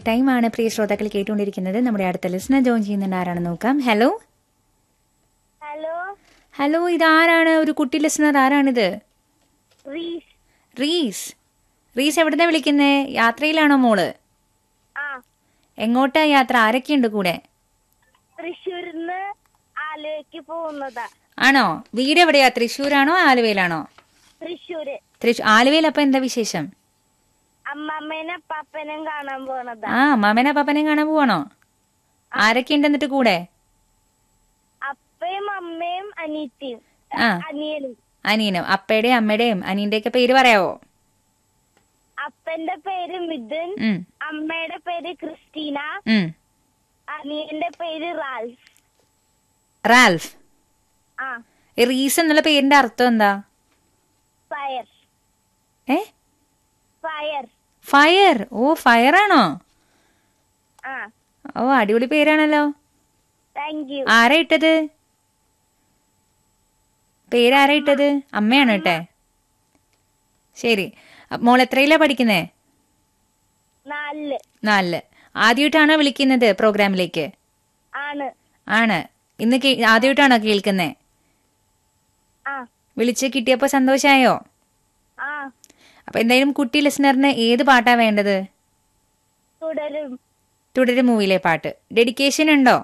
time ആണ് പ്രിയ ശ്രോതാക്കൾ കേട്ടുകൊണ്ടിരിക്കുന്നത് നമ്മുടെ അടുത്ത ലിസ്ണർ ജോയിൻ ചെയ്യുന്നുണ്ട് ആരാണെന്ന് നോക്കാം ഹലോ ഹലോ ഹലോ ഇതാരാണ് ഒരു കുട്ടി ലിസ്ണർ ആരാണിത് റീസ് റീസ് റീസ് എവിടുന്നാ വിളിക്കുന്നേ യാത്രയിലാണോ മോള് ആ എങ്ങോട്ടാ യാത്ര ആരൊക്കെയുണ്ട് കൂടെ തൃശ്ശൂരിന്ന് ആലുവയ്ക്ക് പോകുന്നതാ ആണോ വീട് എവിടെയാ തൃശ്ശൂരാണോ ആലുവയിലാണോ തൃശ്ശൂര് തൃശ്ശൂർ ആലുവയിൽ അപ്പൊ എന്താ വിശേഷം അമ്മമ്മേനെ അപ്പാപ്പനും കാണാൻ പോണതാ ആ മാമനെ പാപ്പനെയും കാണാൻ പോവാണോ ആരൊക്കെ ഉണ്ട് എന്നിട്ട് കൂടെ അപ്പയും അമ്മയും അനിയത്തിയും ആ അനിയനും അനിയനും അപ്പയുടെയും അമ്മയുടെയും അനിയന്റെ ഒക്കെ പേര് പറയാവോ അപ്പന്റെ പേര് മിഥുൻ ഉം അമ്മയുടെ പേര് ക്രിസ്റ്റീന ഉം അനിയന്റെ പേര് റാൽഫ് റാൽഫ് ആ ഈ റീസ് എന്നുള്ള പേരിന്റെ അർത്ഥം എന്താ ഫയർ ഏ ഫയർ ഫയർ ഓ ഫയർ ആണോ ആ ഓ അടിപൊളി പേരാണല്ലോ താങ്ക് യു ആരാ ഇട്ടത് പേരാരാ ഇട്ടത് അമ്മയാണ് ഇട്ടെ ശരി അ- മോൾ എത്രയിലാ പഠിക്കുന്നേ നാലില് നാലില് ആദ്യമായിട്ടാണോ വിളിക്കുന്നത് പ്രോഗ്രാമിലേക്ക് ആണ് ആണ് ഇന്ന് കേ- ആദ്യമായിട്ടാണോ കേൾക്കുന്നേ ആ വിളിച്ച് കിട്ടിയപ്പോ സന്തോഷായോ ആ അപ്പൊ എന്തായാലും കുട്ടി ലിസണറിന് ഏത് പാട്ടാ വേണ്ടത് തുടരും തുടരും മൂവിയിലെ പാട്ട് ഡെഡിക്കേഷൻ ഉണ്ടോ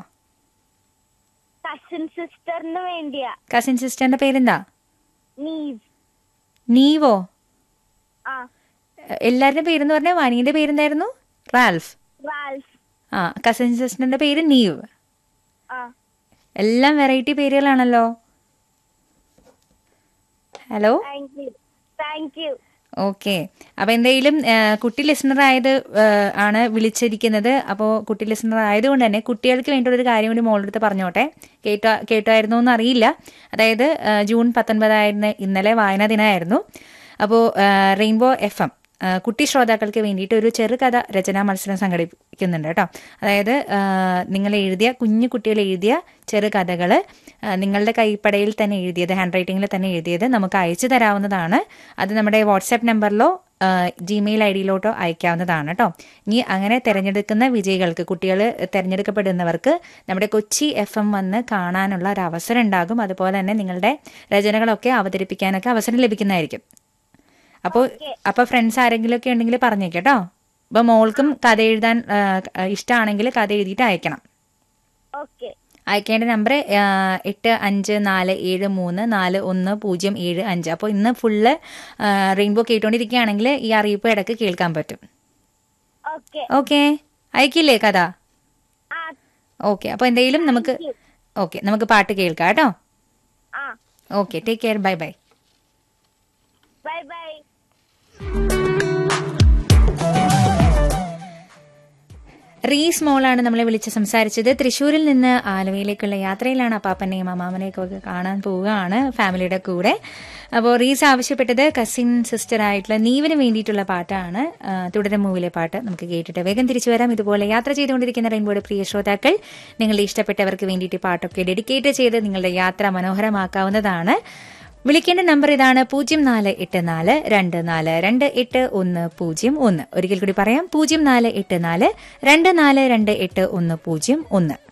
കസിൻ സിസ്റ്ററിന് വേണ്ടിയാ കസിൻ സിസ്റ്ററിന്റെ പേരെന്താ നീവ് നീവോ ആ എ- എല്ലാവരുടെയും പേരെന്ന് പറഞ്ഞാൽ വാനീന്റെ പേരെന്തായിരുന്നു റാൽഫ് റാൽഫ് ആ കസിൻ സിസ്റ്ററിന്റെ പേര് നീവ് ആ എല്ലാം വെറൈറ്റി പേരുകളാണല്ലോ hello thank you thank you okay അപ്പൊ എന്തായാലും ആ, കുട്ടി ലിസണർ ആയത് ആ, ആണ് വിളിച്ചിരിക്കുന്നത് അപ്പോൾ കുട്ടി ലിസണർ ആയതുകൊണ്ട് തന്നെ കുട്ടികൾക്ക് വേണ്ടിയുള്ള ഒരു കാര്യം കൂടി മോളുടെ അടുത്ത് പറഞ്ഞോട്ടെ കേട്ടോ കേട്ടായിരുന്നോ എന്ന് അറിയില്ല അതായത് ആ, ജൂൺ പത്തൊൻപതായിരുന്ന ഇന്നലെ വായനാ ദിനമായിരുന്നു അപ്പോൾ റെയിൻബോ എഫ് എം കുട്ടി ശ്രോതാക്കൾക്ക് വേണ്ടിയിട്ട് ഒരു ചെറുകഥ രചനാ മത്സരം സംഘടിപ്പിക്കുന്നുണ്ട് കേട്ടോ അതായത് ആ, നിങ്ങൾ എഴുതിയ കുഞ്ഞു കുട്ടികൾ എഴുതിയ ചെറുകഥകൾ നിങ്ങളുടെ കൈപ്പടയിൽ തന്നെ എഴുതിയത് ഹാൻഡ് റൈറ്റിംഗിൽ തന്നെ എഴുതിയത് നമുക്ക് അയച്ചു തരാവുന്നതാണ് അത് നമ്മുടെ വാട്സാപ്പ് നമ്പറിലോ ജിമെയിൽ ഐ ഡിയിലോട്ടോ അയക്കാവുന്നതാണ് കേട്ടോ ഇനി അങ്ങനെ തിരഞ്ഞെടുക്കുന്ന വിജയികൾക്ക് കുട്ടികൾ തിരഞ്ഞെടുക്കപ്പെടുന്നവർക്ക് നമ്മുടെ കൊച്ചി എഫ് എം വന്ന് കാണാനുള്ള ഒരു അവസരം ഉണ്ടാകും അതുപോലെ തന്നെ നിങ്ങളുടെ രചനകളൊക്കെ അവതരിപ്പിക്കാനൊക്കെ അവസരം ലഭിക്കുന്നതായിരിക്കും അപ്പോൾ അപ്പോൾ ഫ്രണ്ട്സ് ആരെങ്കിലും ഒക്കെ ഉണ്ടെങ്കിൽ പറഞ്ഞേക്കട്ടോ അപ്പോൾ മോൾക്കും കഥ എഴുതാൻ ആ, ഇഷ്ടമാണെങ്കിൽ കഥ എഴുതിയിട്ട് അയക്കണം ഓക്കെ അയക്കേണ്ട നമ്പർ എട്ട് അഞ്ച് നാല് ഏഴ് മൂന്ന് നാല് ഒന്ന് പൂജ്യം ഏഴ് അഞ്ച് അപ്പോൾ ഇന്ന് ഫുള്ള് റെയിൻബോ കേട്ടുകൊണ്ടിരിക്കുകയാണെങ്കിൽ ഈ അറിയിപ്പ് ഇടയ്ക്ക് കേൾക്കാൻ പറ്റും ഓക്കെ ഓക്കെ അയക്കില്ലേ കഥ ആ ഓക്കെ അപ്പോൾ എന്തെങ്കിലും നമുക്ക് ഓക്കെ നമുക്ക് പാട്ട് കേൾക്കാം കേട്ടോ ആ okay take care bye bye bye bye Reese മോളാണ് നമ്മളെ വിളിച്ച് സംസാരിച്ചത് തൃശ്ശൂരിൽ നിന്ന് ആലുവയിലേക്കുള്ള യാത്രയിലാണ് അപ്പാപ്പനെയും അമ്മാമനെയും ഒക്കെ കാണാൻ പോവുകയാണ് ഫാമിലിയുടെ കൂടെ അപ്പോൾ റീസ് ആവശ്യപ്പെട്ടത് കസിൻ സിസ്റ്റർ ആയിട്ടുള്ള നീവിന് വേണ്ടിയിട്ടുള്ള പാട്ടാണ് ആ, തുടരും മൂവിലെ പാട്ട് നമുക്ക് കേട്ടിട്ട് വേഗം തിരിച്ചു വരാം ഇതുപോലെ യാത്ര ചെയ്തുകൊണ്ടിരിക്കുന്ന റെയിൻബോയുടെ പ്രിയ ശ്രോതാക്കൾ നിങ്ങളുടെ ഇഷ്ടപ്പെട്ടവർക്ക് വേണ്ടിയിട്ട് ഈ പാട്ടൊക്കെ ഡെഡിക്കേറ്റ് ചെയ്ത് നിങ്ങളുടെ യാത്ര മനോഹരമാക്കാവുന്നതാണ് വിളിക്കേണ്ട നമ്പർ ഇതാണ് പൂജ്യം നാല് എട്ട് നാല് രണ്ട് നാല് രണ്ട് എട്ട് ഒന്ന് പൂജ്യം ഒന്ന് ഒരിക്കൽ കൂടി പറയാം പൂജ്യം നാല് എട്ട് നാല് രണ്ട് നാല് രണ്ട് എട്ട് ഒന്ന് പൂജ്യം ഒന്ന്